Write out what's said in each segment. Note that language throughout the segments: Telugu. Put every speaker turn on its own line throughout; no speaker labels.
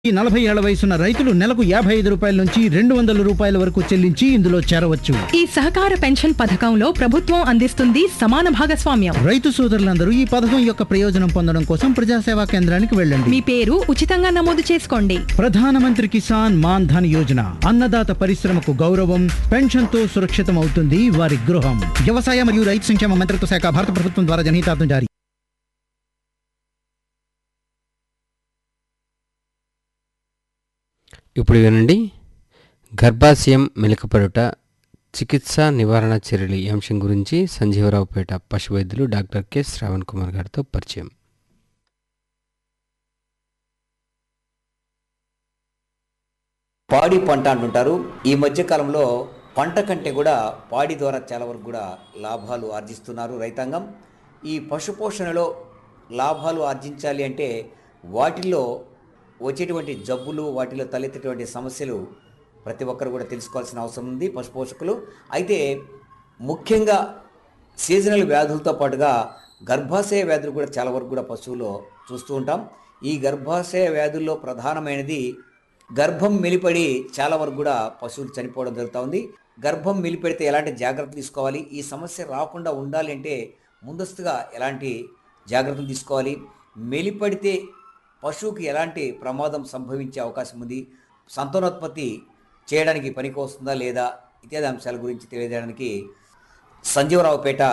ఈ నలభై ఏళ్ల వయసున్న రైతులు నెలకు యాభై ఐదు రూపాయల నుంచి రెండు వందల రూపాయల వరకు చెల్లించి ఇందులో చేరవచ్చు
ఈ సహకార పెన్షన్ పథకంలో ప్రభుత్వం అందిస్తుంది సమాన భాగస్వామ్యం
రైతు సోదరులందరూ ఈ పథకం యొక్క ప్రయోజనం పొందడం కోసం ప్రజాసేవా కేంద్రానికి వెళ్ళండి
మీ పేరు ఉచితంగా నమోదు చేసుకోండి
ప్రధానమంత్రి కిసాన్ మాన్ ధన్ యోజన అన్నదాత పరిశ్రమకు గౌరవం పెన్షన్ తో సురక్షితం అవుతుంది వారి గృహం వ్యవసాయ మరియు రైతు సంక్షేమ మంత్రిత్వ శాఖ భారత ప్రభుత్వం ద్వారా జనహితార్థం జారీ
ఇప్పుడు వినండి గర్భాశయం మెలకపడుట చికిత్స నివారణ చర్యలు ఈ అంశం గురించి సంజీవరావుపేట పశు వైద్యులు డాక్టర్ కె శ్రావణ్ కుమార్ గారితో పరిచయం
పాడి పంట అంటుంటారు ఈ మధ్య కాలంలో పంట కంటే కూడా పాడి ద్వారా చాలా వరకు కూడా లాభాలు ఆర్జిస్తున్నారు రైతాంగం ఈ పశుపోషణలో లాభాలు ఆర్జించాలి అంటే వాటిల్లో వచ్చేటువంటి జబ్బులు వాటిలో తలెత్తేటువంటి సమస్యలు ప్రతి ఒక్కరు కూడా తెలుసుకోవాల్సిన అవసరం ఉంది పశుపోషకులు అయితే ముఖ్యంగా సీజనల్ వ్యాధులతో పాటుగా గర్భాశయ వ్యాధులు కూడా చాలా వరకు కూడా పశువులో చూస్తూ ఉంటాం ఈ గర్భాశయ వ్యాధుల్లో ప్రధానమైనది గర్భం మెలిపడి చాలా వరకు కూడా పశువులు చనిపోవడం జరుగుతూ ఉంది గర్భం మెలిపెడితే ఎలాంటి జాగ్రత్తలు తీసుకోవాలి ఈ సమస్య రాకుండా ఉండాలి అంటే ముందస్తుగా ఎలాంటి జాగ్రత్తలు తీసుకోవాలి మెలిపడితే పశువుకి ఎలాంటి ప్రమాదం సంభవించే అవకాశం ఉంది సంతానోత్పత్తి చేయడానికి పనికి వస్తుందా లేదా ఇత్యాది అంశాల గురించి తెలియజేయడానికి సంజీవరావుపేట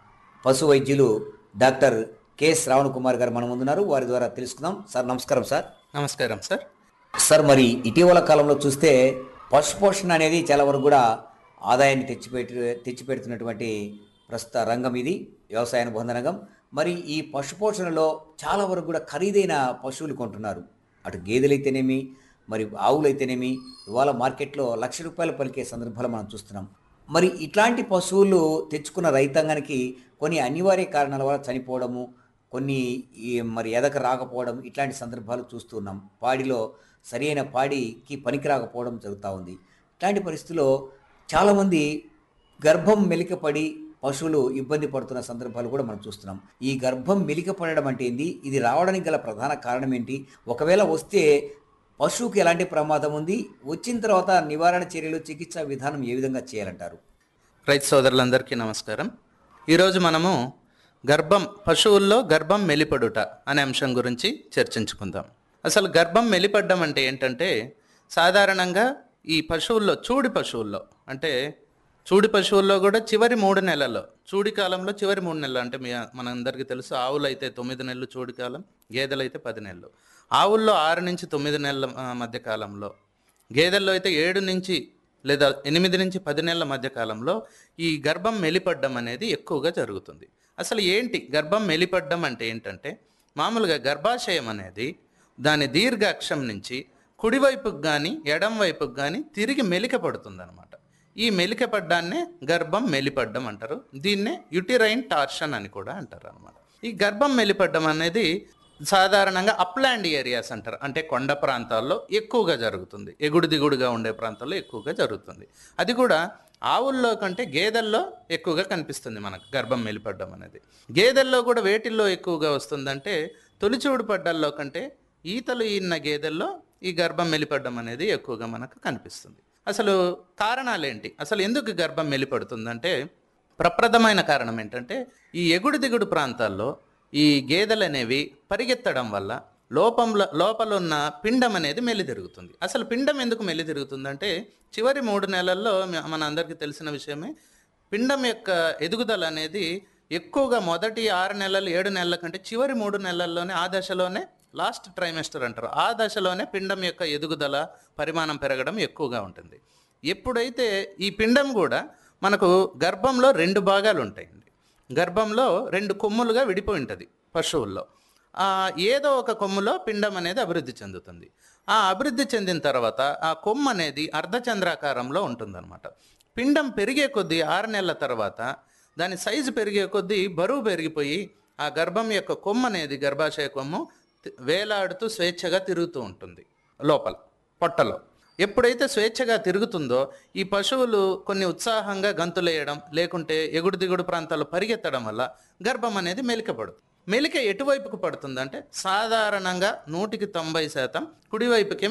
పశు వైద్యులు డాక్టర్ కె శ్రావణ్ కుమార్ గారు మన ముందున్నారు వారి ద్వారా తెలుసుకుందాం సార్ నమస్కారం సార్
నమస్కారం సార్
సార్ మరి ఇటీవల కాలంలో చూస్తే పశుపోషణ అనేది చాలా వరకు కూడా ఆదాయాన్ని తెచ్చిపెట్టి తెచ్చిపెడుతున్నటువంటి ప్రస్తుత రంగం ఇది వ్యవసాయ అనుబంధ రంగం మరి ఈ పశుపోషణలో చాలా వరకు కూడా ఖరీదైన పశువులు కొంటున్నారు అటు గేదెలైతేనేమి మరి ఆవులైతేనేమి ఇవాళ మార్కెట్లో లక్ష రూపాయలు పలికే సందర్భాలు మనం చూస్తున్నాం మరి ఇట్లాంటి పశువులు తెచ్చుకున్న రైతాంగానికి కొన్ని అనివార్య కారణాల వల్ల చనిపోవడము కొన్ని ఈ మరి ఎదక రాకపోవడం ఇట్లాంటి సందర్భాలు చూస్తున్నాం పాడిలో సరైన పాడికి పనికి రాకపోవడం జరుగుతూ ఉంది ఇట్లాంటి పరిస్థితుల్లో చాలామంది గర్భం మెలికపడి పశువులు ఇబ్బంది పడుతున్న సందర్భాలు కూడా మనం చూస్తున్నాం ఈ గర్భం మెలికపడడం అంటే ఏంది ఇది రావడానికి గల ప్రధాన కారణం ఏంటి ఒకవేళ వస్తే పశువుకి ఎలాంటి ప్రమాదం ఉంది వచ్చిన తర్వాత నివారణ చర్యలు చికిత్సా విధానం ఏ విధంగా చేయాలంటారు
రైతు సోదరులందరికీ నమస్కారం ఈరోజు మనము గర్భం పశువుల్లో గర్భం మెలిపడుట అనే అంశం గురించి చర్చించుకుందాం అసలు గర్భం మెలిపడ్డం అంటే ఏంటంటే సాధారణంగా ఈ పశువుల్లో చూడి పశువుల్లో అంటే చూడి పశువుల్లో కూడా చివరి మూడు నెలల్లో చూడి కాలంలో చివరి మూడు నెలలు అంటే మీ మనందరికీ తెలుసు ఆవులు అయితే తొమ్మిది నెలలు చూడి కాలం గేదెలు అయితే పది నెలలు ఆవుల్లో ఆరు నుంచి తొమ్మిది నెలల ఆ, మధ్య కాలంలో గేదెల్లో అయితే ఏడు నుంచి లేదా ఎనిమిది నుంచి పది నెలల మధ్య కాలంలో ఈ గర్భం మెలిపడ్డం అనేది ఎక్కువగా జరుగుతుంది అసలు ఏంటి గర్భం మెలిపడ్డం అంటే ఏంటంటే మామూలుగా గర్భాశయం అనేది దాని దీర్ఘ అక్షం నుంచి కుడివైపుకి కానీ ఎడం వైపుకి కానీ తిరిగి మెలిక పడుతుందన్నమాట ఈ మెలిక పడ్డాన్నే గర్భం మెలిపడ్డం అంటారు దీన్నే యుటిరైన్ టార్షన్ అని కూడా అంటారు అనమాట ఈ గర్భం మెలిపడ్డం అనేది సాధారణంగా అప్లాండ్ ఏరియాస్ అంటారు అంటే కొండ ప్రాంతాల్లో ఎక్కువగా జరుగుతుంది ఎగుడు దిగుడుగా ఉండే ప్రాంతాల్లో ఎక్కువగా జరుగుతుంది అది కూడా ఆవుల్లో కంటే గేదెల్లో ఎక్కువగా కనిపిస్తుంది మనకు గర్భం మెలిపడ్డం అనేది గేదెల్లో కూడా వేటిల్లో ఎక్కువగా వస్తుందంటే తొలిచూడు పడ్డల్లో కంటే ఈతలు ఈన్న గేదెల్లో ఈ గర్భం మెలిపడ్డం అనేది ఎక్కువగా మనకు కనిపిస్తుంది అసలు కారణాలేంటి అసలు ఎందుకు గర్భం మెలిపడుతుందంటే ప్రప్రదమైన కారణం ఏంటంటే ఈ ఎగుడు దిగుడు ప్రాంతాల్లో ఈ గేదెలు అనేవి పరిగెత్తడం వల్ల లోపంలో లోపల ఉన్న పిండం అనేది మెల్లి తిరుగుతుంది అసలు పిండం ఎందుకు మెల్లి తిరుగుతుందంటే చివరి మూడు నెలల్లో మ- మన అందరికీ తెలిసిన విషయమే పిండం యొక్క ఎదుగుదల అనేది ఎక్కువగా మొదటి ఆరు నెలలు ఏడు నెలల కంటే చివరి మూడు నెలల్లోనే ఆ దశలోనే లాస్ట్ ట్రైమెస్టర్ అంటారు ఆ దశలోనే పిండం యొక్క ఎదుగుదల పరిమాణం పెరగడం ఎక్కువగా ఉంటుంది ఎప్పుడైతే ఈ పిండం కూడా మనకు గర్భంలో రెండు భాగాలు ఉంటాయండి గర్భంలో రెండు కొమ్ములుగా విడిపోయి ఉంటుంది పశువుల్లో ఆ, ఏదో ఒక కొమ్ములో పిండం అనేది అభివృద్ధి చెందుతుంది ఆ అభివృద్ధి చెందిన తర్వాత ఆ కొమ్ము అనేది అర్ధచంద్రాకారంలో ఉంటుందన్నమాట పిండం పెరిగే కొద్దీ ఆరు నెలల తర్వాత దాని సైజు పెరిగే కొద్దీ బరువు పెరిగిపోయి ఆ గర్భం యొక్క కొమ్ము అనేది గర్భాశయ కొమ్ము తి- వేలాడుతూ స్వేచ్ఛగా తిరుగుతూ ఉంటుంది లోపల పొట్టలో ఎప్పుడైతే స్వేచ్ఛగా తిరుగుతుందో ఈ పశువులు కొన్ని ఉత్సాహంగా గంతులేయడం లేకుంటే ఎగుడు దిగుడు ప్రాంతాల్లో పరిగెత్తడం వల్ల గర్భం అనేది మెలికపడుతుంది మెలిక ఎటువైపుకు పడుతుందంటే సాధారణంగా నూటికి తొంభై శాతం కుడివైపుకే